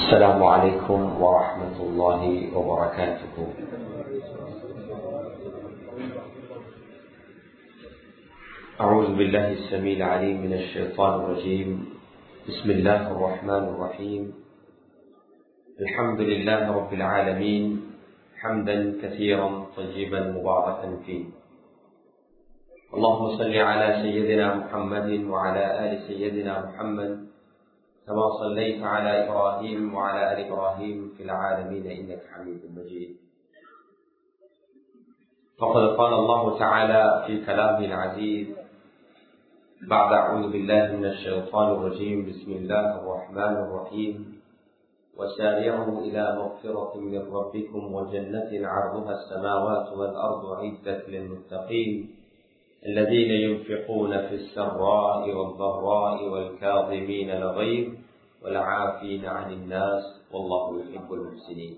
السلام عليكم ورحمة الله وبركاته أعوذ بالله السميع العليم من الشيطان الرجيم بسم الله الرحمن الرحيم الحمد لله رب العالمين حمدا كثيرا طيبا مباركا فيه اللهم صل على سيدنا محمد وعلى آل سيدنا محمد كما صليت على إبراهيم وعلى آل إبراهيم في العالمين إنك حميد مجيد فقد قال الله تعالى في كلامه العزيز بعد أعوذ بالله من الشيطان الرجيم بسم الله الرحمن الرحيم وسارعوا إلى مغفرة من ربكم وجنة عرضها السماوات والأرض عدة للمتقين الذين ينفقون في السراء والضراء والكاظمين الغيظ والعافين عن الناس والله يحب المحسنين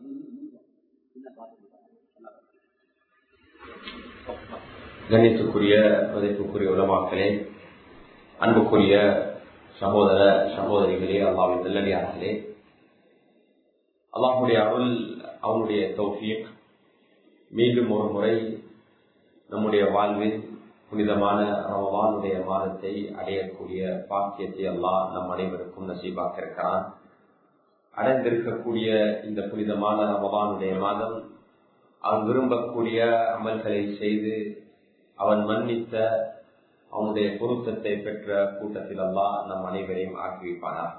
கணித்துக்குரிய மதிப்புக்குரிய உலமாக்களே அன்புக்குரிய சகோதர சகோதரிகளே அல்லாவின் நல்லடியார்களே அல்லாஹுடைய அருள் அவனுடைய தௌஃபீக் மீண்டும் ஒரு முறை நம்முடைய வாழ்வில் புனிதமான ரமவானுடைய மாதத்தை அடையக்கூடிய பாக்கியத்தை எல்லாம் நம் அனைவருக்கும் நசீபாக்க இருக்கிறான் அடைந்திருக்கக்கூடிய இந்த புனிதமான ரமவானுடைய மாதம் அவன் விரும்பக்கூடிய அமல்களை செய்து அவன் மன்னித்த அவனுடைய பொருத்தத்தை பெற்ற கூட்டத்தில் எல்லாம் நம் அனைவரையும் ஆக்கி வைப்பானார்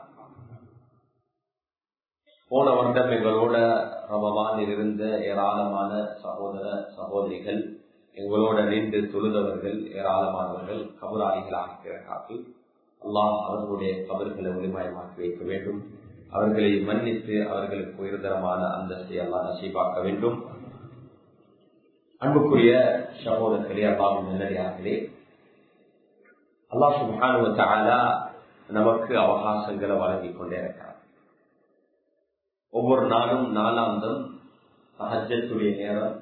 போன வருடம் எங்களோட ரமவானில் இருந்த ஏராளமான சகோதர சகோதரிகள் எங்களோட நின்று தொழுதவர்கள் ஏராளமானவர்கள் கபராளிகளாக இருக்கிறார்கள் அல்லாஹ் அவர்களுடைய கபர்களை ஒளிமயமாக்கி வைக்க வேண்டும் அவர்களை மன்னித்து அவர்களுக்கு உயர்தரமான அந்தஸ்தை எல்லாம் நசீபாக்க வேண்டும் அன்புக்குரிய சகோதரர்களே அல்லாவும் நல்லடியார்களே அல்லாஹ் சுபானுவத்தாலா நமக்கு அவகாசங்களை வழங்கிக் கொண்டே இருக்கிறார் ஒவ்வொரு நாளும் நாளாந்தம் சஹஜத்துடைய நேரம்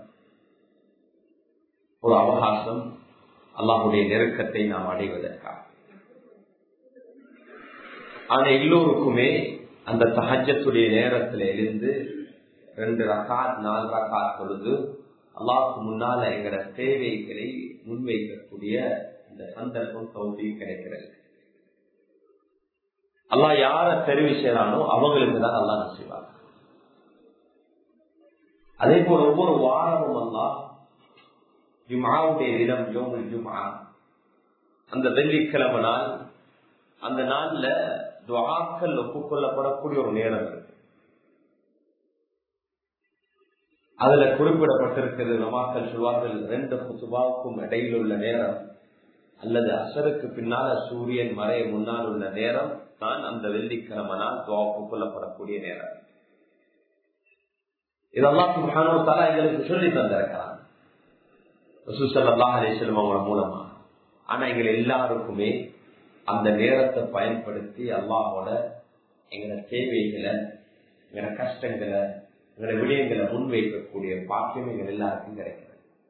ஒரு அவகாசம் அல்லாஹுடைய நெருக்கத்தை நாம் அடைவதற்காக ஆனா எல்லோருக்குமே அந்த சஹஜத்துடைய நேரத்தில் எழுந்து ரெண்டு ரகாத் நாலு ரகாத் பொழுது அல்லாஹுக்கு முன்னால எங்கட தேவைகளை முன்வைக்கக்கூடிய இந்த சந்தர்ப்பம் தோல்வி கிடைக்கிறது அல்லாஹ் யார தெரிவு செய்யறானோ அவங்களுக்கு தான் அல்லா செய்வாங்க அதே போல ஒவ்வொரு வாரமும் அல்லாஹ் ஜுமாவுடைய தினம் யோமுல் ஜுமா அந்த வெள்ளிக்கிழமை நாள் அந்த நாள்ல துவாக்கள் ஒப்புக்கொள்ளப்படக்கூடிய ஒரு நேரம் இருக்கு அதுல குறிப்பிடப்பட்டிருக்கிறது நமாக்கள் சொல்வார்கள் ரெண்டு குசுபாவுக்கும் இடையில் உள்ள நேரம் அல்லது அசருக்கு பின்னால சூரியன் மறைய முன்னால் உள்ள நேரம் தான் அந்த வெள்ளிக்கிழமை நாள் துவா ஒப்புக்கொள்ளப்படக்கூடிய நேரம் இதெல்லாம் சுகானோத்தாலா எங்களுக்கு சொல்லி தந்திருக்கிறான் அவங்கள மூலமா ஆனா எங்களை எல்லாருக்குமே அந்த நேரத்தை பயன்படுத்தி அல்லாஹோட எங்களோட தேவைகளை எங்களோட கஷ்டங்களை எங்களோட விடயங்களை முன்வைக்கக்கூடிய பாக்கியம் எங்கள் எல்லாருக்கும் கிடைக்கிறது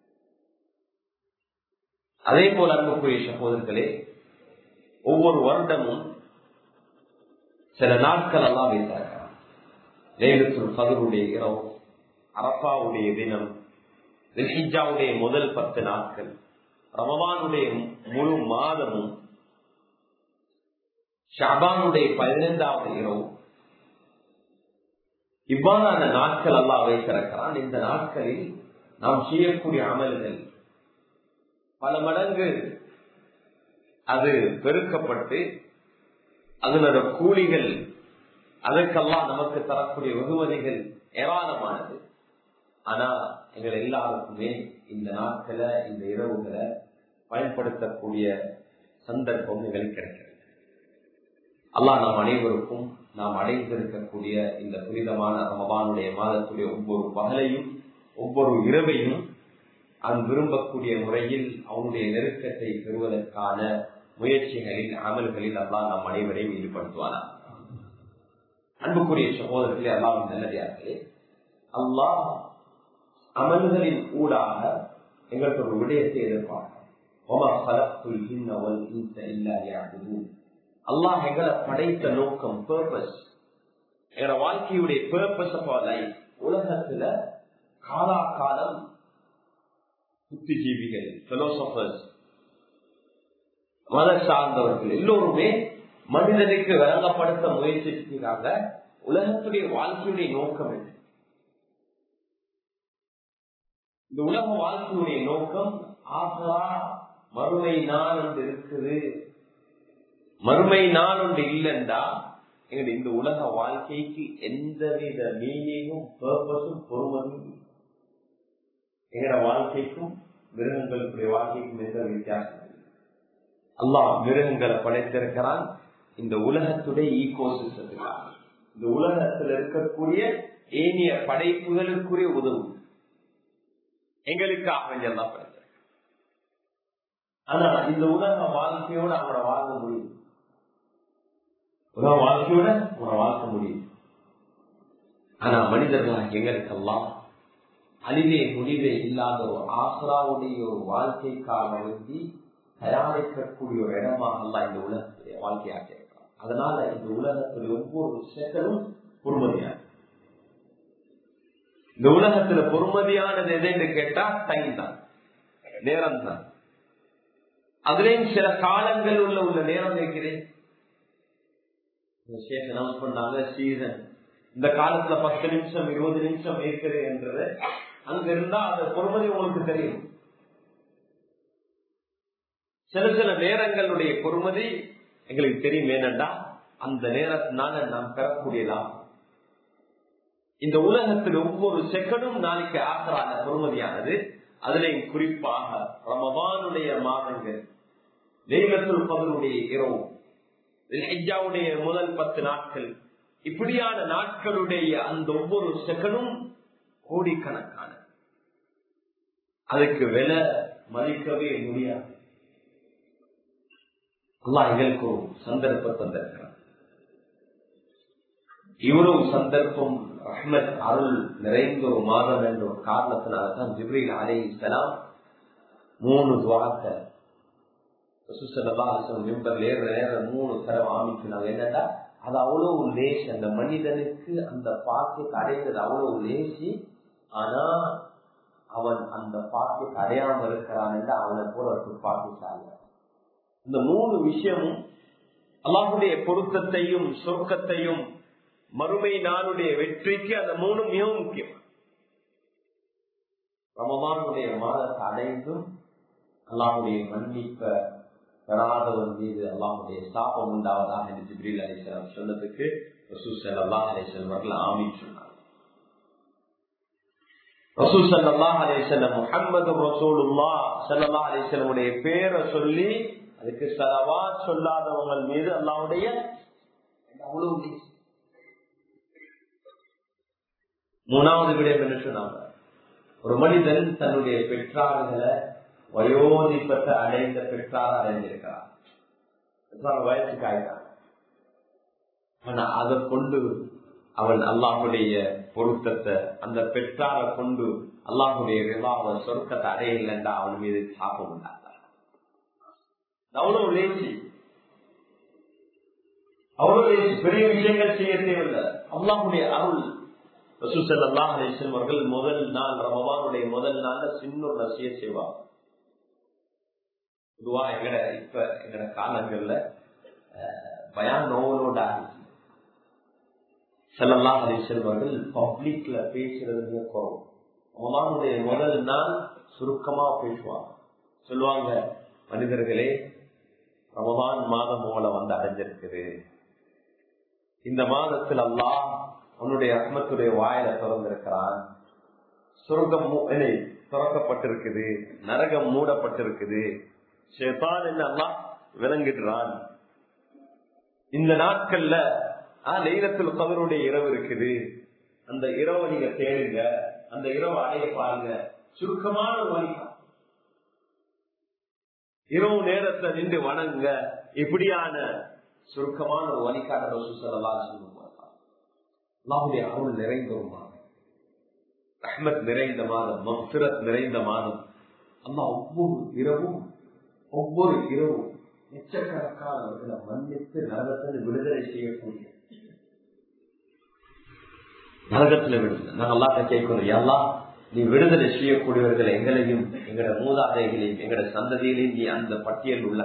அதே போல அன்புக்குரிய சகோதரர்களே ஒவ்வொரு வருடமும் சில நாட்கள் எல்லாம் வைத்தார்கள் லேலத்துல் கதருடைய இரவு அரப்பாவுடைய தினம் தில்ஹிஜாவுடைய முதல் பத்து நாட்கள் ரமவானுடைய முழு மாதமும் ஷாபானுடைய பதினைந்தாவது இரவு இவ்வாறான நாட்கள் எல்லாம் வைத்திருக்கிறான் இந்த நாட்களில் நாம் செய்யக்கூடிய அமல்கள் பல மடங்கு அது பெருக்கப்பட்டு அதனோட கூலிகள் அதற்கெல்லாம் நமக்கு தரக்கூடிய வெகுமதிகள் ஏராளமானது ஆனா எங்கள் எல்லாருக்குமே இந்த நாட்களை இந்த இரவுகளை பயன்படுத்தக்கூடிய சந்தர்ப்பம் எங்களுக்கு கிடைக்கிறது அல்லா நாம் அனைவருக்கும் நாம் அடைந்திருக்கக்கூடிய இந்த புனிதமான ரமபானுடைய மாதத்துடைய ஒவ்வொரு பகலையும் ஒவ்வொரு இரவையும் அவன் விரும்பக்கூடிய முறையில் அவனுடைய நெருக்கத்தை பெறுவதற்கான முயற்சிகளில் அமல்களில் அல்லா நாம் அனைவரையும் ஈடுபடுத்துவானா அன்புக்குரிய சகோதரர்களே அல்லாவின் நல்லதார்களே அல்லாஹ் அமல்களின் ஊடாக எங்களுக்கு ஒரு விடயத்தை எதிர்பார்க்கிறோம் அல்லாஹ் எங்களை படைத்த நோக்கம் பர்பஸ் எங்களோட வாழ்க்கையுடைய பர்பஸ் ஆஃப் லைஃப் உலகத்துல காலாகாலம் புத்திஜீவிகள் பிலோசபர்ஸ் மத சார்ந்தவர்கள் எல்லோருமே மனிதனுக்கு வழங்கப்படுத்த முயற்சிக்கிறாங்க உலகத்துடைய வாழ்க்கையுடைய நோக்கம் என்ன இந்த உலக வாழ்க்கையுடைய நோக்கம் ஆகா மறுமை நாள் ஒன்று இருக்குது மறுமை நாள் ஒன்று இல்லைண்டா எங்களுடைய இந்த உலக வாழ்க்கைக்கு எந்தவித மீனிங்கும் பர்பஸும் பொறுமதியும் எங்களோட வாழ்க்கைக்கும் மிருகங்களுடைய வாழ்க்கைக்கும் எந்த வித்தியாசம் அல்லாஹ் மிருகங்களை படைத்திருக்கிறான் இந்த உலகத்துடைய ஈகோ சிஸ்டத்துக்காக இந்த உலகத்தில் இருக்கக்கூடிய ஏனிய படைப்புகளுக்குரிய உதவு எங்களுக்காக எல்லாம் படைத்திருக்க ஆனா இந்த உலக வாழ்க்கையோட அவனோட வாழ முடியும் உலக வாழ்க்கையோட அவனை வாழ்க்க முடியும் ஆனா மனிதர்களாக எங்களுக்கெல்லாம் அழிவே முடிவே இல்லாத ஒரு ஆசராவுடைய ஒரு வாழ்க்கைக்காக வேண்டி தயாரிக்கக்கூடிய ஒரு இடமாக எல்லாம் இந்த உலகத்துடைய வாழ்க்கையாக இருக்கிறான் அதனால இந்த உலகத்துல ஒவ்வொரு செகலும் பொறுமதியான இந்த உலகத்துல பொறுமதியானது எதுன்னு கேட்டா டைம் தான் நேரம் தான் அதுலயும் சில காலங்கள் உள்ள உள்ள நேரம் இருக்கிறேன் அனௌன்ஸ் பண்ணாங்க சீசன் இந்த காலத்துல பத்து நிமிஷம் இருபது நிமிஷம் இருக்குது என்றது அங்க இருந்தா அந்த பொறுமதி உங்களுக்கு தெரியும் சில சில நேரங்களுடைய பொறுமதி எங்களுக்கு தெரியும் ஏனண்டா அந்த நேரத்தினால நாம் பெறக்கூடிய லாபம் இந்த உலகத்தில் ஒவ்வொரு செகண்டும் நாளைக்கு ஆசரான பொறுமதியானது அதிலையும் குறிப்பாக ரமபானுடைய மாதங்கள் தெய்வத்துள் பகலுடைய இரவு ஹிஜாவுடைய முதல் பத்து நாட்கள் இப்படியான நாட்களுடைய அந்த ஒவ்வொரு செகண்டும் கோடிக்கணக்கான அதுக்கு விலை மதிக்கவே முடியாது அல்லா எங்களுக்கு ஒரு சந்தர்ப்பம் தந்திருக்கிறார் இவ்வளவு சந்தர்ப்பம் அஹ்மத் அருள் நிறைந்த ஒரு மாதம் என்ற ஒரு காரணத்தினால்தான் ஜிப்ரீல் அலை இஸ்லாம் மூணு துவாரத்தை மூணு தரம் ஆமிக்கிறாங்க என்னடா அது அவ்வளவு லேசி அந்த மனிதனுக்கு அந்த பாக்கியத்தை அடைந்தது அவ்வளவு லேசி ஆனா அவன் அந்த பாக்கியத்தை அடையாம இருக்கிறான் என்று அவனை போல ஒரு துப்பாக்கிசாலி இந்த மூணு விஷயமும் அல்லாஹுடைய பொருத்தத்தையும் சொர்க்கத்தையும் மறுமை நாளுடைய வெற்றிக்கு அந்த மூணு மிகவும் முக்கியம் ரமமானுடைய மாதத்தை அடைந்தும் அல்லாஹுடைய மன்னிப்ப பெறாதவர் மீது அல்லாஹுடைய சாபம் உண்டாவதாக என்று ஜிப்ரீல் அலிஸ்லாம் சொன்னதுக்கு ரசூசல் அல்லாஹ் அலிஸ்லாம் அவர்கள் ஆமி சொன்னார் ரசூசல் அல்லாஹ் அலிஸ்லாம் முகமது ரசூலுல்லா சல்லா அலிஸ்லமுடைய பேரை சொல்லி அதுக்கு செலவா சொல்லாதவங்க மீது அல்லாவுடைய அவ்வளவு மூணாவது விடயம் என்ன சொன்னாங்க ஒரு மனிதன் தன்னுடைய பெற்றார்களை வயோதிப்பத்தை அடைந்த பெற்றார் அடைந்திருக்கிறார் வயசுக்கு ஆயிட்டான் ஆனா அதை கொண்டு அவன் அல்லாஹுடைய பொருத்தத்தை அந்த பெற்றாரை கொண்டு அல்லாஹுடைய ரிவாவ சொர்க்கத்தை அடையலண்டா அவன் மீது சாப்பம் உண்டாங்க அவ்வளவு லேசி அவ்வளவு லேசி பெரிய விஷயங்கள் செய்ய தேவையில்லை அல்லாஹுடைய அருள் ரசூசல்லாஹ் அலிஸ்லம் அவர்கள் முதல் நாள் ரமவானுடைய முதல் நாள்ல சின்ன ஒரு ரசிய செய்வாங்க பொதுவா எங்கட இப்ப எங்கட காலங்கள்ல பயான் ஓவலோட் ஆகிச்சு செல்லல்லாம் அலிஸ்லம் அவர்கள் பப்ளிக்ல பேசுறது மிக குறவு ரமவானுடைய முதல் நாள் சுருக்கமா பேசுவாங்க சொல்லுவாங்க மனிதர்களே ரமதான் மாதம் உங்களை வந்து அடைஞ்சிருக்குது இந்த மாதத்தில் அல்லாஹ் உன்னுடைய அஹ்மத்துடைய வாயில திறந்திருக்கிறான் சுருக்கம் திறக்கப்பட்டிருக்குது நரகம் மூடப்பட்டிருக்குது ஷேதான் என்ன அல்லாஹ் விளங்கிடுறான் இந்த நாட்கள்ல லைலத்தில் கதருடைய இரவு இருக்குது அந்த இரவை நீங்க தேடுங்க அந்த இரவு அடைய பாருங்க சுருக்கமான ஒரு வழிதான் இரவு நேரத்தை நின்று வணங்க இப்படியான சுருக்கமான ஒரு வழிகாட்ட ரசூ சல்லா அல்லாஹுடைய அருள் நிறைந்த ஒரு மாதம் அஹ்மத் நிறைந்த மாதம் மஃபிரத் நிறைந்த மாதம் அம்மா ஒவ்வொரு இரவும் ஒவ்வொரு இரவும் லட்சக்கணக்கானவர்களை மன்னித்து நரகத்தில் விடுதலை செய்யக்கூடிய நரகத்துல விடுதலை நாங்க அல்லாட்ட கேட்கணும் எல்லாம் நீ விடுதலை செய்யக்கூடியவர்கள் எங்களையும் எங்களோட மூதாதைகளையும் எங்களோட சந்ததியிலையும் நீ அந்த பட்டியல் உள்ள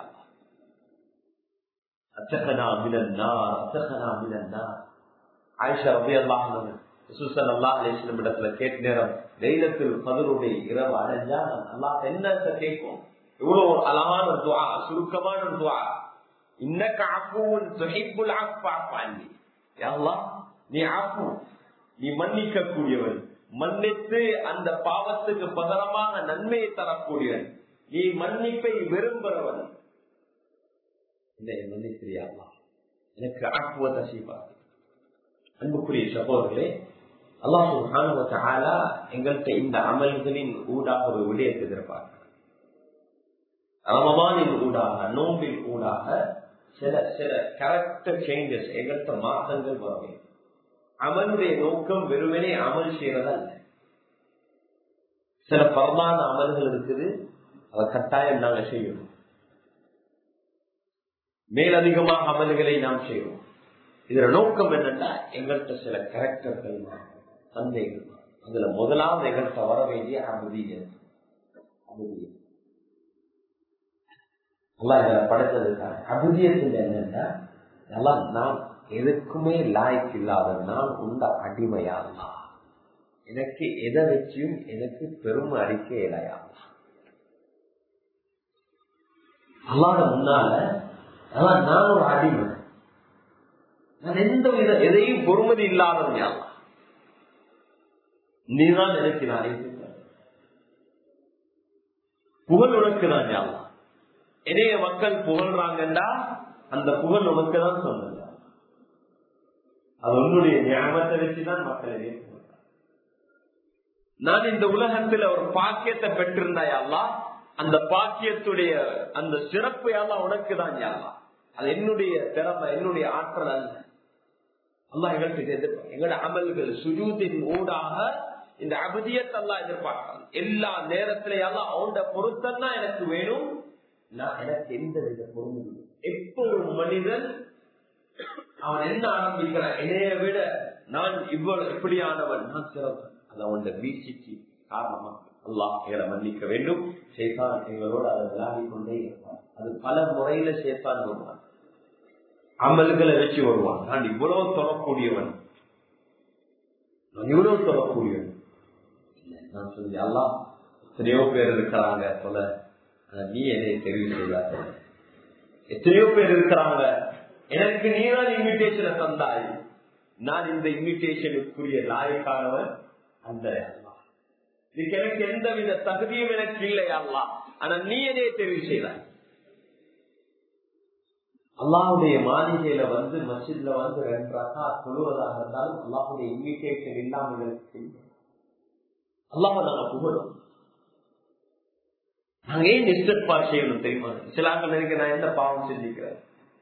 அத்தகனா மிலன்னா அத்தகனா மிலன்னா ஆயிஷா ரபி அல்லாஹ் சுசன் அல்லா அலிஸ்லம் இடத்துல கேட்ட நேரம் தைலத்தில் பதிலுடைய இரவு அடைஞ்சா அல்லாஹ் என்ன கேட்கும் இவ்வளவு ஒரு அழகான ஒரு துவா சுருக்கமான ஒரு துவா இன்னக்க அப்புவன் துஹிப்புல் அஃபா பாண்டி அல்லாஹ் நீ அப்பு நீ மன்னிக்க கூடியவன் மன்னித்து அந்த பாவத்துக்கு பகரமாக நன்மையை தரக்கூடியவன் நீ மன்னிப்பை விரும்புறவன் இந்த மன்னிக்கிறியாமா எனக்கு ஆக்குவத்தை செய்வார் அன்புக்குரிய சகோதரர்களே அல்லாஹு எங்கள்கிட்ட இந்த அமல்களின் ஊடாக ஒரு விடயத்தை எதிர்பார்க்கிறார் ரமமானின் ஊடாக நோம்பின் ஊடாக சில சில கேரக்டர் சேஞ்சஸ் எங்கள்கிட்ட மாற்றங்கள் வர வேண்டும் அமலுடைய நோக்கம் வெறுமனே அமல் செய்யறதா இல்லை சில பரமான அமல்கள் இருக்குது அதை கட்டாயம் நாங்க செய்யணும் மேலதிகமாக அமல்களை நாம் செய்வோம் இதுல நோக்கம் என்னன்னா எங்கள்கிட்ட சில கேரக்டர்கள் தந்தைகள் அதுல முதலாவது எங்கள்கிட்ட வர வேண்டிய அமுதியல் அமுதியல் எல்லாம் எங்களை படைத்ததுக்காக அபுதியத்தில் என்னன்னா எல்லாம் நான் எதுக்குமே லாய்க்கு இல்லாத நான் உண்ட அடிமையாமா எனக்கு எதை வச்சியும் எனக்கு பெருமை அடிக்க இலையாமா அல்லாத முன்னால அதான் நான் ஒரு அடிமை நான் எந்த வித எதையும் பொறுமதி இல்லாதவன் யாரா நீதான் எனக்கு நான் புகழ் உனக்கு தான் யாரா இணைய மக்கள் புகழ்றாங்கண்டா அந்த புகழ் உனக்கு தான் சொன்னது அது உன்னுடைய ஞாபகத்தை வச்சுதான் மக்கள் எதையும் நான் இந்த உலகத்துல ஒரு பாக்கியத்தை பெற்றிருந்தாயல்லா அந்த பாக்கியத்துடைய அந்த சிறப்பு எல்லாம் உனக்கு தான் யாரா அது என்னுடைய திறமை என்னுடைய ஆற்றல் அல்ல அல்லா எங்கள்கிட்ட எதிர்பார்க்க எங்களோட அமல்கள் சுஜூத்தின் ஊடாக இந்த அபதியத்தை எல்லாம் எதிர்பார்க்கலாம் எல்லா நேரத்திலையும் அவனோட பொருத்தம் தான் எனக்கு வேணும் நான் எனக்கு எந்த வித பொருள் எப்போ ஒரு மனிதன் அவன் என்ன ஆரம்பிக்கிறான் என்னைய விட நான் இவ்வளவு எப்படியானவன் நான் சிறந்தவன் அது அவனோட வீழ்ச்சிக்கு காரணமா அல்லாஹ் எங்களை மன்னிக்க வேண்டும் சேத்தான் எங்களோடு அதை விளையாடி கொண்டே இருப்பான் அது பல முறையில சேத்தான் வருவான் அமல்களை வச்சு வருவான் நான் இவ்வளவு தொடக்கூடியவன் நான் இவ்வளவு தொடக்கூடியவன் நான் சொல்லி எல்லாம் எத்தனையோ பேர் இருக்கிறாங்க சொல்ல நீ என்னை தெரிவு செய்தார் எத்தனையோ பேர் இருக்கிறாங்க எனக்கு நீதான் இன்விடேஷனை தந்தாய் நான் இந்த இன்விடேஷனுக்குரிய லாயக்கானவன் அந்த இதுக்கு எனக்கு எந்த வித தகுதியும் எனக்கு இல்லை அல்லா ஆனா நீ என்னைய தெரிவு செய்தாய் அல்லாஹுடைய மாளிகையில வந்து மசித்ல வந்து ரெண்டு ரக்கா தொழுவதாக இருந்தாலும் அல்லாஹுடைய இன்விடேஷன் இல்லாமல் எனக்கு அல்லாஹ் நாங்க புகழும் நாங்க ஏன் இஸ்டர்பார் செய்யணும் தெரியுமா சில ஆட்கள் நினைக்க நான் என்ன பாவம் செஞ்சுக்கிறேன்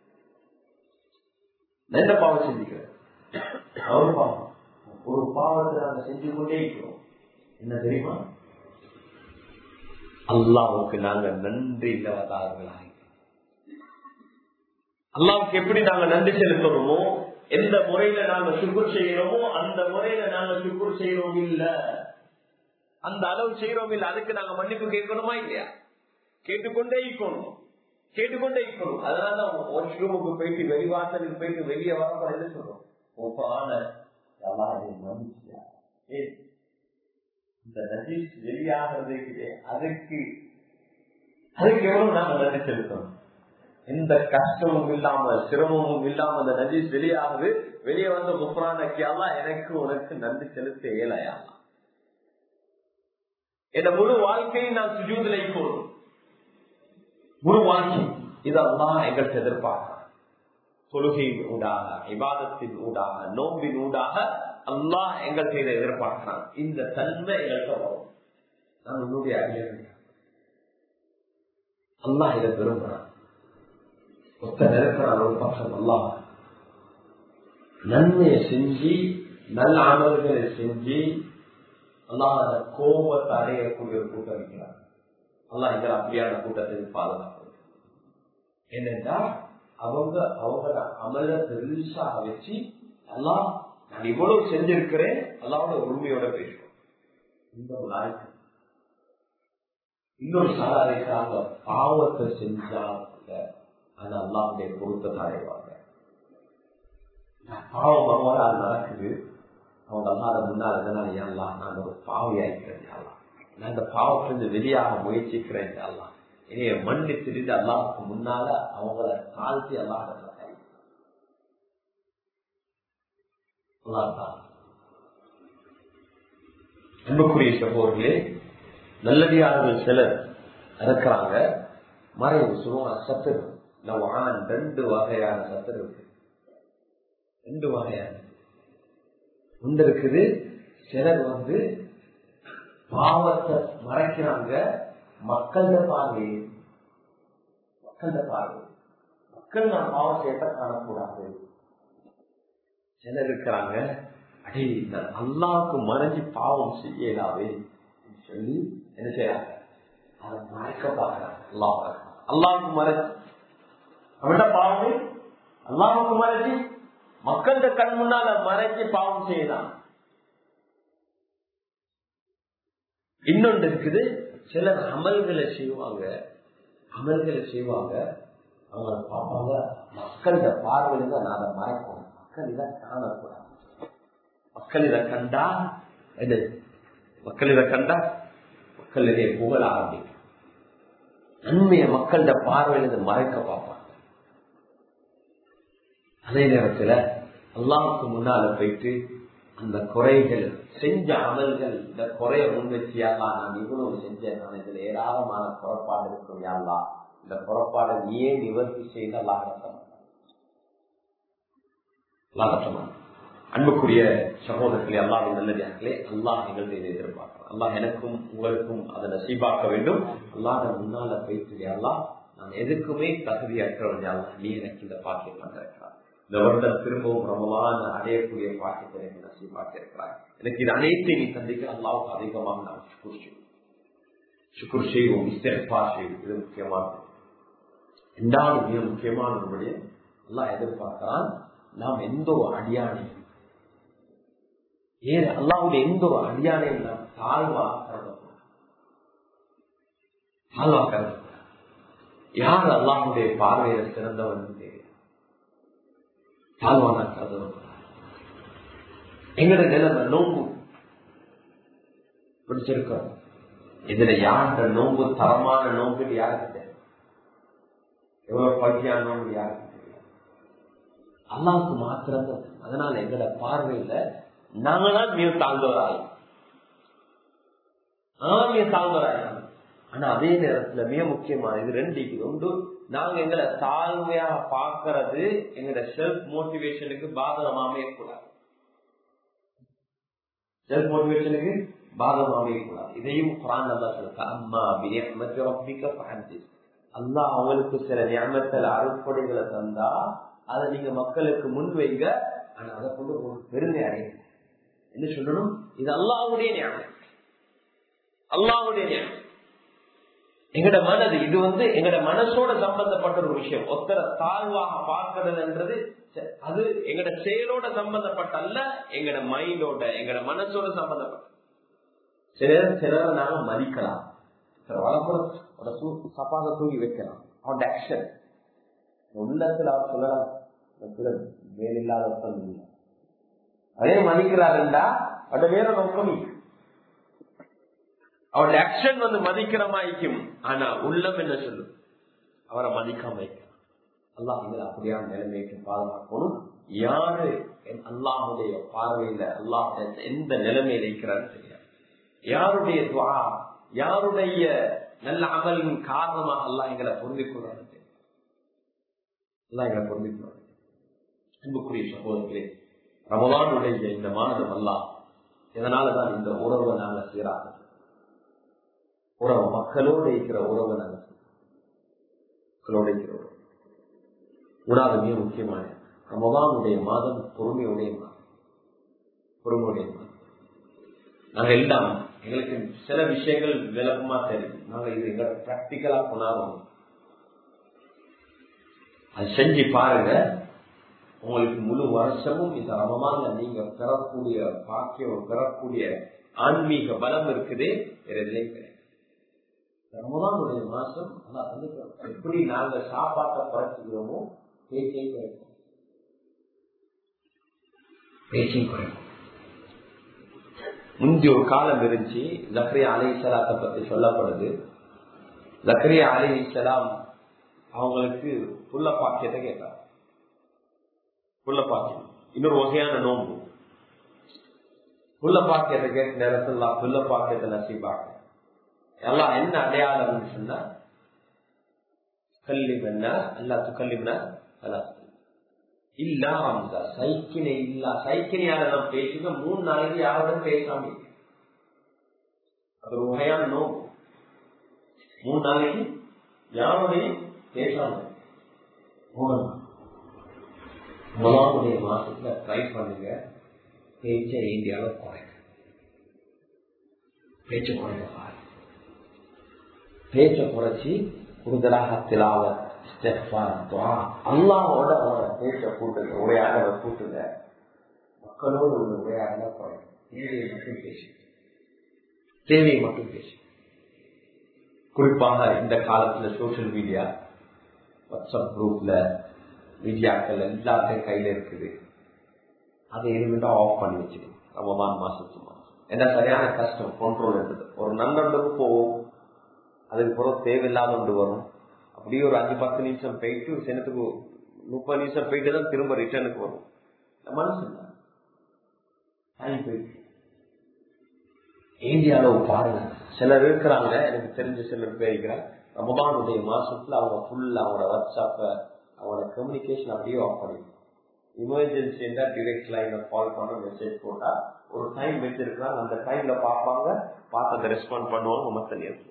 நான் என்ன பாவம் செஞ்சுக்கிறேன் ஒரு பாவம் ஒரு பாவத்தை நாங்க செஞ்சு கொண்டே இருக்கிறோம் என்ன தெரியுமா அல்லாவுக்கு நாங்க நன்றி இல்லாதவர்களாக அல்லாவுக்கு எப்படி நாங்க நன்றி செலுத்தணுமோ எந்த முறையில நாங்க சுக்குர் செய்யறோமோ அந்த முறையில நாங்க சுக்குர் செய்யறோம் இல்ல அந்த அளவு செய்யறோம் இல்ல அதுக்கு நாங்க மன்னிப்பு கேட்கணுமா இல்லையா கேட்டுக்கொண்டே இருக்கணும் கேட்டுக்கொண்டே இருக்கணும் அதனால வாஷ் ரூமுக்கு போயிட்டு வெளிவாசலுக்கு போயிட்டு வெளியே வர என்ன சொல்றோம் ஒப்பான மன்னிச்சியா இந்த நஜீஸ் வெளியாகிறது அதுக்கு அதுக்கு எவ்வளவு நாங்க நன்றி செலுத்தணும் எந்த கஷ்டமும் இல்லாம சிரமமும் இல்லாம அந்த நஜீஸ் வெளியாகுது வெளியே வந்த குப்ரானக்கியாலாம் எனக்கு உனக்கு நன்றி செலுத்த இயலையா என் முழு வாழ்க்கையை நான் சுஜூதிலை போடும் முழு வாழ்க்கை இதெல்லாம் எங்களுக்கு எதிர்பார்க்கிறேன் தொழுகையின் ஊடாக விவாதத்தின் ஊடாக நோம்பின் ஊடாக அல்லாஹ் எங்கள் செய்த எதிர்பார்க்கிறான் இந்த தன்மை எங்கள்கிட்ட வரும் நான் உன்னுடைய அறிஞர் அல்லாஹ் இதை விரும்புறான் ஒத்த நெருக்கிறான் ஒரு பக்கம் அல்லாஹ் நன்மையை செஞ்சு நல்ல அமல்களை செஞ்சு அல்லாஹ் கோபத்தை அடையக்கூடிய ஒரு கூட்டம் இருக்கிறார் அல்லாஹ் எங்கள் அப்படியான கூட்டத்தை பாதுகாப்பு என்னென்றா அவங்க அவங்கள அமல பெருசாக வச்சு எல்லாம் நான் இவ்வளவு செஞ்சிருக்கிறேன் அல்லாவோட உரிமையோட பேசுவோம் இந்த ஒரு நாளைக்கு இன்னொரு சாரா இருக்கிறாங்க பாவத்தை செஞ்சாங்க அது அல்லாவுடைய பொருத்தத்தை அடைவாங்க பாவம் வரும்போது அது நடக்குது அவங்க அல்லாத முன்னால் எதனால ஏன்லாம் நான் ஒரு பாவியாயிருக்கிறேன் யாரெல்லாம் நான் இந்த பாவத்திலிருந்து வெளியாக முயற்சிக்கிறேன் யாரெல்லாம் என்னைய மன்னிச்சிட்டு அல்லாவுக்கு முன்னால அவங்கள தாழ்த்தி அல்லாத அன்புக்குரிய சகோதரர்களே நல்லடியார்கள் சிலர் இருக்கிறாங்க மறைவு சுருவா சத்துரு நவான் ரெண்டு வகையான சத்துரு இருக்கு ரெண்டு வகையான ஒன்று இருக்குது சிலர் வந்து பாவத்தை மறைக்கிறாங்க மக்கள பார்வை மக்கள பார்வை மக்கள் நான் பாவம் செய்யத்த காணக்கூடாது சிலர் இருக்கிறாங்க அடே நான் அல்லாவுக்கு மறைஞ்சு பாவம் செய்யலாவே சொல்லி என்ன செய்யறாங்க அதை மறைக்க பாக்குறாங்க அல்லாஹ் அல்லாவுக்கு மறைச்சு அவன்கிட்ட பாவமே அல்லாவுக்கு மறைச்சு மக்கள்கிட்ட கண் முன்னால மறைச்சு பாவம் செய்யலாம் இன்னொன்று இருக்குது சிலர் அமல்களை செய்வாங்க அமல்களை செய்வாங்க அவங்க பார்ப்பாங்க மக்கள்கிட்ட பார்வையில தான் நான் அதை மறைக்கணும் மக்கள் இதை காணக்கூடாது மக்கள் இதை கண்டா என்ன மக்கள் இதை கண்டா மக்கள் இதை புகழ ஆரம்பிக்கும் நன்மையை மக்கள்கிட்ட பார்வையில இதை மறைக்க பார்ப்பாங்க அதே நேரத்துல அல்லாவுக்கு முன்னால போயிட்டு அந்த குறைகள் செஞ்ச அமல்கள் இந்த குறைய முன்வச்சியாலாம் நான் இவ்வளவு செஞ்சேன் நான் இதுல ஏராளமான புறப்பாடு இருக்கும் யாழ்லா இந்த புறப்பாடை நீயே நிவர்த்தி செய்த லாகத்தமா அன்புக்குரிய சகோதரர்களே அல்லாவின் நல்லதார்களே அல்லாஹ் நிகழ்ந்து எதிர்பார்க்கிறேன் அல்லாஹ் எனக்கும் உங்களுக்கும் அதை நசீபாக்க வேண்டும் அல்லாத முன்னால போயிட்டு அல்லாஹ் நான் எதுக்குமே தகுதியற்றவன் யாழ்லா நீ எனக்கு இந்த பாக்கியம் தந்திருக்கிறார் இந்த வருடம் திரும்பவும் ரமலான் அடையக்கூடிய பாக்கியத்தை எனக்கு நசீபாக்க இருக்கிறார் எனக்கு இது அனைத்தை நீ சந்திக்க அல்லாவுக்கு அதிகமாக நான் சுக்குர் செய்வோம் சுக்குர் செய்வோம் இஸ்தெஃபா செய்வோம் இது முக்கியமானது இரண்டாவது மிக முக்கியமான ஒரு விடயம் எல்லாம் எதிர்பார்க்கிறான் நாம் எந்த ஒரு அடியானையும் ஏன் அல்லாவுடைய எந்த ஒரு அடியானையும் நாம் தாழ்வா கருதப்படும் தாழ்வா கருதப்படும் யார் அல்லாஹுடைய பார்வையில சிறந்தவன் தெரியும் தாழ்வான கருதப்படும் எங்கட நிலைமை நோம்பு பிடிச்சிருக்கோம் இதுல யாருடைய நோம்பு தரமான நோம்பு யாருக்கு தெரியும் எவ்வளவு பகுதியான நோம்பு யாருக்கு தெரியும் அல்லாவுக்கு மாத்திரம் அதனால எங்கட பார்வையில நாங்க தான் மிக தாழ்ந்தவராய் மிக தாழ்ந்தவராய் ஆனா அதே நேரத்துல மிக முக்கியமான இது ரெண்டு ஒன்று நாங்க எங்களை தாழ்மையா பாக்குறது எங்களோட செல்ஃப் மோட்டிவேஷனுக்கு பாதகம் அமையக்கூடாது செல்ஃப் மோட்டிவேஷனுக்கு பாதகம் அமையக்கூடாது இதையும் குரான் நல்லா சொல்லுங்க அம்மா பிரியமத்திக்க அல்லா அவங்களுக்கு சில ஞாபகத்தில் அறுப்படைகளை தந்தா அதை நீங்க மக்களுக்கு முன் வைங்க ஆனா அதை கொண்டு உங்களுக்கு பெருமை அடையுங்க என்ன சொல்லணும் இது அல்லாவுடைய ஞாபகம் அல்லாவுடைய ஞாபகம் எங்கட மனது இது வந்து எங்கட மனசோட சம்பந்தப்பட்ட ஒரு விஷயம் ஒத்தர தாழ்வாக பார்க்கறதுன்றது அது எங்கட செயலோட சம்பந்தப்பட்ட அல்ல எங்கட மைண்டோட எங்கட மனசோட சம்பந்தப்பட்ட சிலர் சிலரை நாங்க மதிக்கலாம் வளர்ப்புற சப்பாக தூக்கி வைக்கலாம் அவன் ஆக்ஷன் உள்ளத்துல அவர் சொல்லலாம் வேலில்லாத அதே மதிக்கிறாருண்டா அது வேற நோக்கம் அவருடைய ஆக்ஷன் வந்து மதிக்கிற மாய்க்கும் ஆனா உள்ளம் என்ன சொல்லும் அவரை மதிக்காம அல்லாஹ் அப்படியான நிலைமைக்கு பாதுகாக்கணும் யாரு அல்லாஹுடைய பார்வையில அல்லாஹ் எந்த நிலைமையில இருக்கிறாரு தெரியாது யாருடைய துவா யாருடைய நல்ல அமலின் காரணமாக அல்லாஹ் எங்களை பொருந்திக்கொள்றாரு எல்லாம் எங்களை பொருந்திக்கொள்றாரு அன்புக்குரிய சகோதரர்களே ரமலானுடைய இந்த மாநிலம் அல்லாஹ் இதனாலதான் இந்த உறவை நாங்க சீராக உறவு மக்களோடு இருக்கிற உறவு நாங்கள் மக்களோடு இருக்கிற உறவு மூணாவது மிக முக்கியமான ரமதானுடைய மாதம் பொறுமையுடைய மாதம் பொறுமையுடைய மாதம் நாங்க எல்லாம் எங்களுக்கு சில விஷயங்கள் விளக்கமா தெரியும் நாங்க இது எங்க பிராக்டிக்கலா கொண்டாடுறோம் அது செஞ்சு பாருங்க உங்களுக்கு முழு வருஷமும் இந்த ரமமான நீங்க பெறக்கூடிய பாக்கியம் பெறக்கூடிய ஆன்மீக பலம் இருக்குது எதுலே கிடையாது ரமதானுடைய மாசம் எப்படி நாங்க சாப்பாட்டை குறைச்சிக்கிறோமோ பேச்சையும் குறைக்கும் பேச்சையும் குறைக்கும் முந்தி ஒரு காலம் இருந்துச்சு ஜக்ரியா அலி சலாத்தை பத்தி சொல்லப்படுது ஜக்ரியா அலி சலாம் அவங்களுக்கு புள்ள பாக்கியத்தை கேட்டார் புள்ள பாக்கியம் இன்னொரு வகையான நோம்பு புள்ள பாக்கியத்தை கேட்ட நேரத்தில் புள்ள பாக்கியத்தை நசிப்பாங்க எல்லாம் என்ன அடையாளம்னு சொன்னா கல்லிமன்னா அல்லா துக்கல்லிம்னா இல்லா ரம்சா சைக்கினை இல்லா சைக்கினையால நாம் பேசுக மூணு நாளைக்கு யாருடன் பேசாம அது ஒரு வகையான நோம்பு மூணு நாளைக்கு யாரோடையும் பேசாம முதலாவுடைய மாசத்துல ட்ரை பண்ணுங்க பேச்ச இந்தியாவை குறைங்க பேச்சு குறைங்க பாரு பேச்ச குறைச்சி கூடுதலாக திலாவ அல்லாவோட அவனோட பேச்ச கூட்டுங்க உரையாடலை கூட்டுங்க மக்களோடு ஒரு உரையாடல குறையும் தேவையை மட்டும் பேசு தேவையை மட்டும் பேசு குறிப்பாக இந்த காலத்துல சோசியல் மீடியா வாட்ஸ்அப் குரூப்ல மீடியாக்கள் எல்லாத்தையும் கையில இருக்குது அதை எதுவுமே ஆஃப் பண்ணி வச்சிடும் ரமதான் மாசத்து மாசம் ஏன்னா சரியான கஷ்டம் கண்ட்ரோல் இருக்குது ஒரு நண்பர்களுக்கு போவோம் அதுக்கு பிறகு தேவையில்லாத ஒன்று வரும் அப்படியே ஒரு அஞ்சு பத்து நிமிஷம் போயிட்டு சின்னத்துக்கு முப்பது நிமிஷம் போயிட்டு தான் திரும்ப ரிட்டர்னுக்கு வரும் மனுஷன் டைம் போயிட்டு இந்தியாவில் பாருங்க சிலர் இருக்கிறாங்க எனக்கு தெரிஞ்ச சிலர் பேர் இருக்கிறாங்க ரமபானுடைய மாசத்துல அவங்க ஃபுல்லா அவங்களோட வாட்ஸ்அப்ப அவங்களோட கம்யூனிகேஷன் அப்படியே ஆஃப் பண்ணிடுவாங்க எமர்ஜென்சி இருந்தா டிரெக்ட் லைன்ல கால் பண்ண மெசேஜ் போட்டா ஒரு டைம் வச்சிருக்கிறாங்க அந்த டைம்ல பார்ப்பாங்க பார்த்து அதை ரெஸ்பாண்ட் பண்ணுவாங்க மத்த நேரம்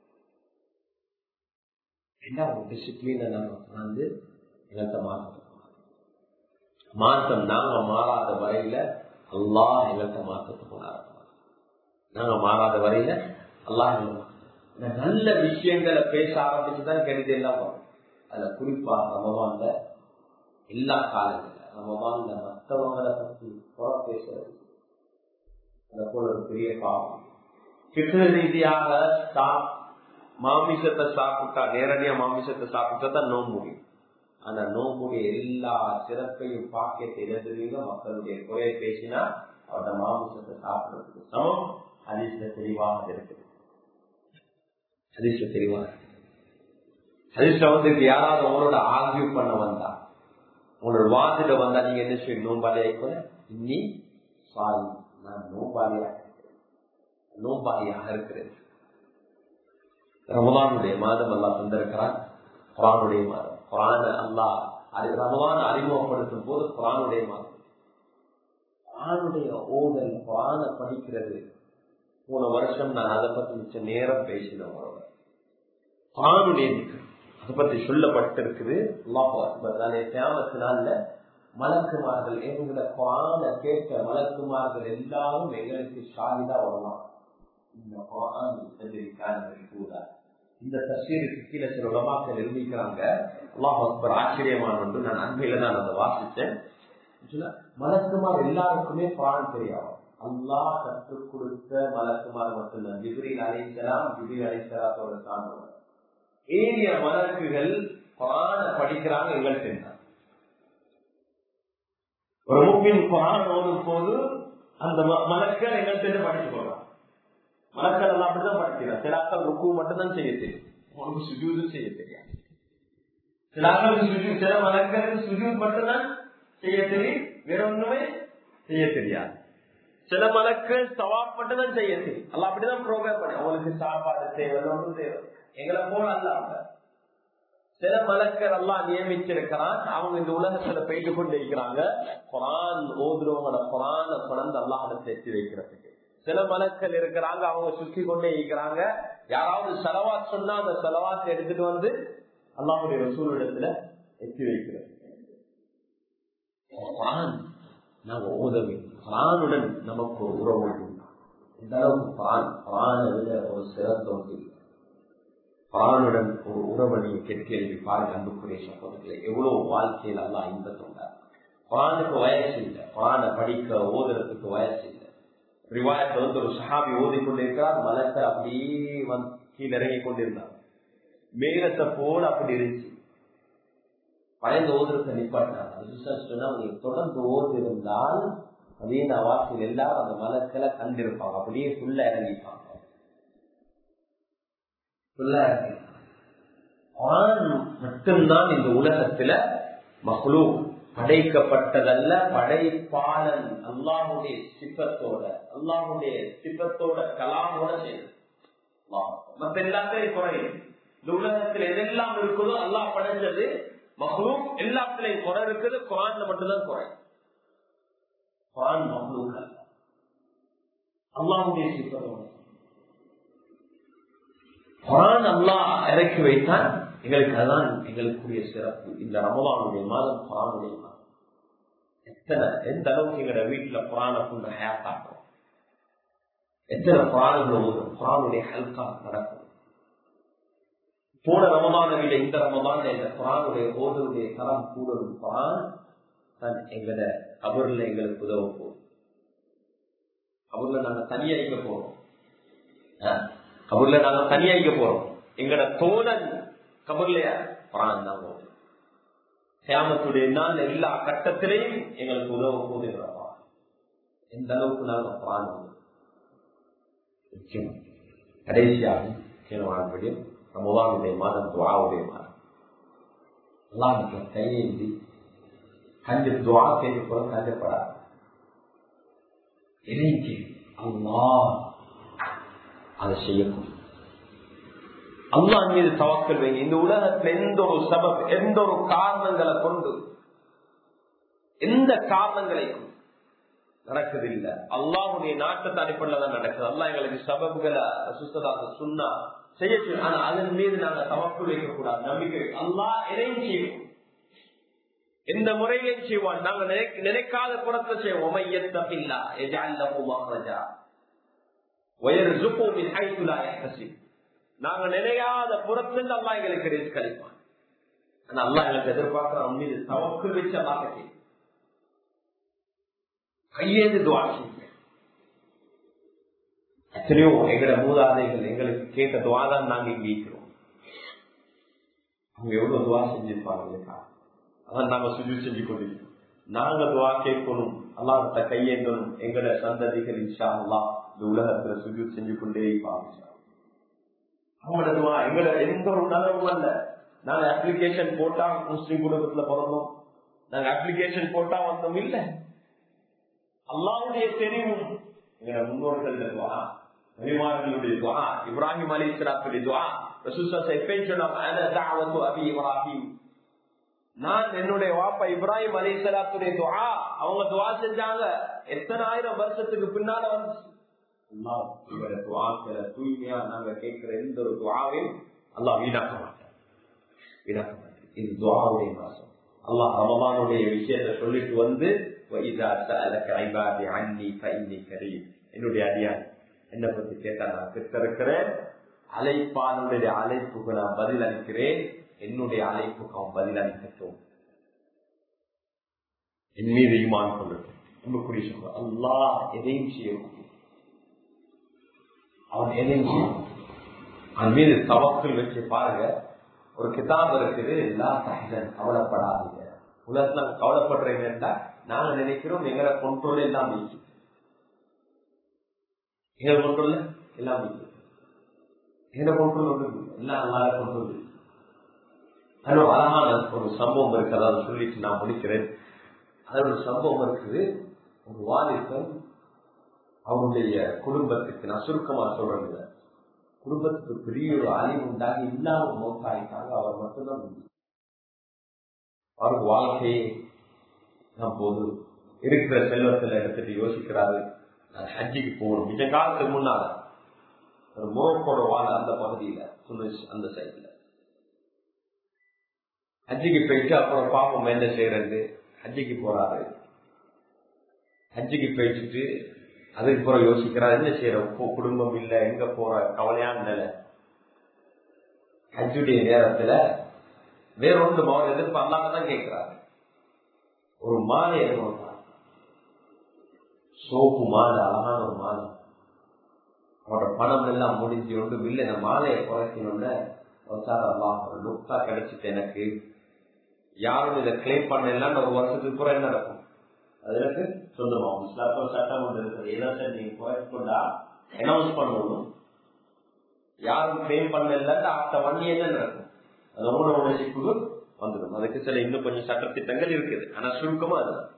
என்ன ஒரு டிசிப்ளின் நம்ம வந்து எங்கள்கிட்ட மாற்றம் மாற்றம் நாங்க மாறாத வரையில அல்லாஹ் எங்கள்கிட்ட மாற்றத்தை கொண்டாட நாங்க மாறாத வரையில அல்லாஹ் நல்ல விஷயங்களை பேச ஆரம்பிச்சுதான் கெடுதி எல்லாம் வரும் அதுல குறிப்பா ரமவான்ல எல்லா காலங்கள்ல ரமவான்ல மற்றவங்களை பத்தி குறை பேசுறது அதை போல ஒரு பெரிய பாவம் கிட்ட ரீதியாக மாமிசத்தை சாப்பிட்டா நேரடியா மாமிசத்தை சாப்பிட்டா தான் நோம்பு முடியும் ஆனா நோம்புடைய எல்லா சிறப்பையும் பாக்கியத்தை இழந்துவீங்க மக்களுடைய குறையை பேசினா அவரோட மாமிசத்தை சாப்பிடுறதுக்கு சமம் ஹதீஸ்ல தெளிவாக இருக்குது ஹதீஸ்ல தெளிவாக இருக்கு ஹதீஸ்ல வந்து யாராவது உங்களோட ஆர்கியூ பண்ண வந்தா உங்களோட வாதிட வந்தா நீங்க என்ன செய்யும் நோம்பாளியா இப்போ இன்னி சாரி நான் நோம்பாளியாக இருக்கிறேன் நோம்பாளியாக இருக்கிறேன் ரமதானுடைய மாதம் அல்லா தந்திருக்கிறான் குரானுடைய மாதம் குரான அல்லா ரமதான அறிமுகப்படுத்தும் போது குரானுடைய மாதம் குரானுடைய ஓதல் குரான படிக்கிறது போன வருஷம் நான் அதை பத்தி மிச்ச நேரம் பேசினேன் உங்களோட குரானுடைய அதை பத்தி சொல்லப்பட்டிருக்குது தியாமத்தினால மலக்குமார்கள் எங்களை குரான கேட்ட மலக்குமார்கள் எல்லாரும் எங்களுக்கு ஷாகிதா வரலாம் இந்த குரான் கூட இந்த தஸ்வீருக்கு கீழே சில உலமாக்கள் நிரூபிக்கிறாங்க அல்லாஹ் அக்பர் ஆச்சரியமான ஒன்று நான் அண்மையில நான் அதை வாசிச்சேன் மலக்குமார் எல்லாருக்குமே குரான் தெரியும் அல்லாஹ் கற்றுக் கொடுத்த மலக்குமார் மட்டும்தான் ஜிப்ரீல் அலிசலாம் ஜிப்ரீல் அலிசலாத்தோட சார்ந்தவர் ஏரிய மலக்குகள் குரான படிக்கிறாங்க எங்கள்கிட்ட ஒரு முப்பின் குரான் ஓடும் போது அந்த மலக்கள் எங்கள்கிட்ட படிச்சு போறாங்க மலக்கள் எல்லாம் அப்படிதான் படிக்கிறார் சில ஆக்கள் ருக்கு மட்டும் தான் செய்ய தெரியும் உனக்கு சுஜூதும் செய்ய தெரியாது சில ஆக்களுக்கு சுஜூ சில மலக்களுக்கு சுஜூத் மட்டும்தான் செய்ய தெரியும் வேற ஒண்ணுமே செய்ய தெரியாது சில மலக்கள் சவாப் மட்டும் தான் செய்ய தெரியும் அல்ல அப்படிதான் ப்ரோக்ராம் பண்ணி அவங்களுக்கு சாப்பாடு தேவை ஒன்றும் தேவை எங்களை போல அல்ல சில மலக்கள் எல்லாம் நியமிச்சிருக்கிறான் அவங்க இந்த உலகத்துல போயிட்டு கொண்டு இருக்கிறாங்க குரான் ஓதுறவங்களோட குரான குழந்தை அல்லாஹ் சேர்த்து வைக்கிறதுக்கு சில மலக்கள் இருக்கிறாங்க அவங்க சுற்றி கொண்டே இருக்கிறாங்க யாராவது செலவாத் சொன்னா அந்த செலவாத்தை எடுத்துட்டு வந்து அல்லாவுடைய சூழ்நிலத்துல எத்தி வைக்கிறது நாங்க உதவி குரானுடன் நமக்கு ஒரு உறவு இந்த அளவுக்கு குரான் குரானை விட ஒரு சிறந்த ஒன்று குரானுடன் ஒரு உறவை நீங்க கேட்க பாருங்க அன்புக்குரிய சம்பவத்தில் எவ்வளவு வாழ்க்கையில் எல்லாம் இன்பத்தொண்டார் குரானுக்கு வயசு இல்லை குரானை படிக்க ஓதுறதுக்கு வயசு இல்லை ரிவாயத்தை வந்து ஒரு சஹாபி ஓதி கொண்டிருக்கிறார் மலத்தை அப்படியே வந்து கீழே இறங்கி கொண்டிருந்தார் மேகத்தை போல அப்படி இருந்துச்சு பயந்து ஓதுறத நிப்பாட்டினாங்க சொன்னா நீங்க தொடர்ந்து ஓது இருந்தால் அதீன வாசியில் எல்லாரும் அந்த மலத்துல கண்டிருப்பாங்க அப்படியே ஃபுல்லா இறங்கிப்பாங்க ஃபுல்லா இறங்கிப்பாங்க மட்டும்தான் இந்த உலகத்துல மகளூ படைக்கப்பட்டதல்ல படைப்பாளன் அல்லாஹுடைய சிப்பத்தோட அல்லாஹுடைய சிப்பத்தோட கலாமோட செய்யுது மத்த எல்லாத்தையும் குறையும் இந்த உலகத்தில் எதெல்லாம் இருக்குதோ அல்லாஹ் படைஞ்சது மகளூம் எல்லாத்திலையும் குறை இருக்குது குரான்ல மட்டும்தான் குறை குரான் மகளூம் அல்ல அல்லாஹுடைய சிப்பத்தோட குரான் அல்லாஹ் இறக்கி வைத்தான் எங்களுக்கு அதுதான் எங்களுக்குரிய சிறப்பு இந்த ரமலானுடைய மாதம் குரானுடைய மாதம் எத்தனை எந்த அளவுக்கு எங்களோட வீட்டுல குரானை கொண்டு ஹேப்பாக்கும் எத்தனை குரான்கள் ஓதும் குரானுடைய ஹல்கா நடக்கும் போன ரமதான விட இந்த ரமதான் இந்த குரானுடைய ஓதுடைய தரம் கூடும் குரான் தான் எங்களோட கபர்ல எங்களுக்கு உதவ போகும் கபர்ல நாங்க தனியா இங்க போறோம் கபர்ல நாங்க தனியா இங்க போறோம் எங்களோட தோழன் கபர்லையா குரான் தான் போகும் சேமத்துடைய நாள் எல்லா கட்டத்திலையும் எங்களுக்கு உதவ போதுங்கிறப்பா எந்த அளவுக்கு நாங்க குரான் முக்கியம் கடைசியாக முக்கியமானபடி ரமதானுடைய மாதம் துவாவுடைய மாதம் எல்லாம் கையேந்தி கண்டு துவா செய்து கூட கண்டுபடாது இணைக்கு அல்லா அதை செய்யக்கூடும் அல்லா மீது தவக்கல் வைங்க இந்த உலகத்துல எந்த ஒரு சபப் எந்த ஒரு காரணங்களை கொண்டு எந்த காரணங்களை நடக்குது இல்ல அல்லாஹுடைய நாட்டத்தை அடிப்படையில் தான் நடக்குது அல்லா எங்களுக்கு சபபுகளை சுத்ததாக சொன்னா செய்ய ஆனா அதன் மீது நாங்க தவக்குள் வைக்க கூடாது நம்பிக்கை அல்லா எதையும் செய்வோம் எந்த முறையிலையும் செய்வான் நாங்க நினைக்காத புறத்தை செய்வோம் இல்லா எஜால்லா வயர் ஜுப்போமின் ஐத்துலா எஹசிப் நாங்க நினையாத புறத்தில் அல்லா எங்களுக்கு ரிஸ்க் அளிப்பான் ஆனா அல்லா எங்களுக்கு எதிர்பார்க்கிற அவன் மீது தவக்கு வச்சு அல்லாஹ் செய்யும் கையேந்து துவா செய்யுங்க எத்தனையோ எங்கட மூதாதைகள் எங்களுக்கு கேட்ட துவா தான் நாங்க இங்க இருக்கிறோம் அவங்க எவ்வளவு துவா செஞ்சிருப்பாங்க அதான் நாங்க சுஜி செஞ்சு கொண்டிருக்கோம் நாங்க துவா கேட்கணும் அல்லாஹத்தை கையேந்தணும் எங்கட சந்ததிகள் இன்ஷா அல்லா இந்த உலகத்துல சுஜி செஞ்சு கொண்டே இருப்பாங்க அவங்களோட துவா எங்கட எந்த ஒரு நலவும் அல்ல நாங்க அப்ளிகேஷன் போட்டா முஸ்லிம் குடும்பத்துல பிறந்தோம் நாங்க அப்ளிகேஷன் போட்டா வந்தோம் இல்ல அல்லாவுடைய தெரிவும் எங்களோட முன்னோர்கள் துவா நபிமார்களுடைய துவா இப்ராஹிம் அலி இஸ்லாத்துடைய துவா நான் என்னுடைய வாப்பா இப்ராஹிம் அலி சலாத்துடைய துவா அவங்க துவா செஞ்சாங்க எத்தனை ஆயிரம் வருஷத்துக்கு பின்னால வந்துச்சு தூய்மையா நாங்க கேட்கிற எந்த ஒரு துவாவையும் அல்லா வீணாக்க மாட்டேன் வீணாக்க மாட்டேன் இது துவாவுடைய மாசம் அல்லாஹ் ரமலானுடைய விஷயத்த சொல்லிட்டு வந்து என்னுடைய அடியான் என்ன பத்தி கேட்டா நான் பெற்றிருக்கிறேன் அழைப்பானுடைய அழைப்புக்கு நான் பதில் அளிக்கிறேன் என்னுடைய அழைப்புக்கு அவன் பதில் அளிக்கட்டும் என் மீது ஈமான் கொள்ளட்டும் அன்புக்குரிய சொல்ற அல்லா எதையும் செய்யணும் அவன் எதையும் செய்யணும் அவன் மீது தவக்கல் வச்சு பாருங்க ஒரு கிதாப் இருக்குது எல்லா சஹன் கவலைப்படாதீங்க உலகத்துல கவலைப்படுறீங்கன்னா நாங்க நினைக்கிறோம் எங்களை கொண்டோல் எல்லாம் நீக்கி எங்களை கொண்டோல்ல எல்லாம் நீக்கி எங்களை கொண்டோல் ஒன்று எல்லாம் நல்லா கொண்டோல் அது ஒரு அழகான ஒரு சம்பவம் இருக்கு அதாவது சொல்லிட்டு நான் முடிக்கிறேன் அது ஒரு சம்பவம் இருக்குது ஒரு வாலிபன் அவருடைய குடும்பத்துக்கு நான் சுருக்கமா சொல்றேன் குடும்பத்துக்கு பெரிய ஒரு அழிவு உண்டாகி இல்லாம நோக்காயிட்டாங்க அவர் மட்டும்தான் அவருக்கு வாழ்க்கையே நான் போது இருக்கிற செல்வத்துல எடுத்துட்டு யோசிக்கிறாரு நான் ஹஜ்ஜிக்கு போகணும் மிக காலத்துக்கு முன்னால ஒரு மோரோக்கோட வாழ அந்த பகுதியில துணிஸ் அந்த சைட்ல ஹஜ்ஜிக்கு போயிட்டு அப்புறம் பாப்போம் என்ன செய்யறது ஹஜ்ஜிக்கு போறாரு ஹஜ்ஜிக்கு போயிட்டு அதுக்கு பிறகு யோசிக்கிறார் என்ன செய்யறோம் குடும்பம் இல்ல எங்க போற கவலையான நிலை ஹஜ்ஜுடைய நேரத்துல வேற ஒன்று அவர் எதிர்பார்த்தாங்க தான் கேட்கிறாரு ஒரு மாலை சோப்பு மாலை அழகான ஒரு மாலை அவரோட பணம் எல்லாம் முடிஞ்சு ஒன்று இல்லை இந்த மாலையை குறைக்கணும்னு ஒரு லுக்கா கிடைச்சிட்டு எனக்கு யாரும் இதை கிளைம் பண்ணலான்னு ஒரு வருஷத்துக்கு கூட என்ன நடக்கும் அது எனக்கு சொல்லுவோம் இஸ்லாத்தோ சட்டம் ஒன்று இருக்குது எதை நீங்க குறைக்கொண்டா அனௌன்ஸ் பண்ணணும் யாரும் கிளைம் பண்ணல ஆஃப்டர் ஒன் இயர் தான் நடக்கும் அது உங்களோட உணர்ச்சிக்கு வந்துடும் அதுக்கு சில இன்னும் கொஞ்சம் சட்டத்திட்டங்கள் இருக்குது ஆனா சுருக்கமா அதுதான்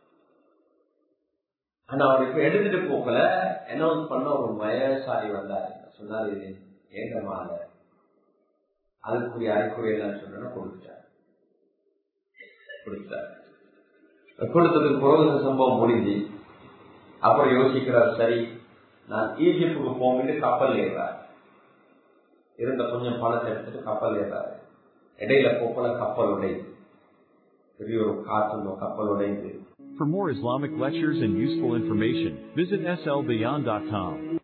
ஆனா அவருக்கு எடுத்துட்டு போகல அனௌன்ஸ் பண்ண ஒரு வயசாரி வந்தாரு சொன்னாரு இது ஏங்க மாலை அதுக்குரிய அறிக்குறி எல்லாம் சொன்னா கொடுத்துட்டார் கொடுத்தார் கொடுத்ததுக்கு பிறகு சம்பவம் முடிஞ்சு அப்புறம் யோசிக்கிறார் சரி நான் ஈஜிப்டுக்கு போகிட்டு கப்பல் ஏறார் இருந்த கொஞ்சம் பணத்தை எடுத்துட்டு கப்பல் ஏறாரு இடையில போக்கல கப்பல் உடையுது பெரிய ஒரு காற்று கப்பல் உடையுது For more Islamic lectures and useful information, visit slbeyond.com.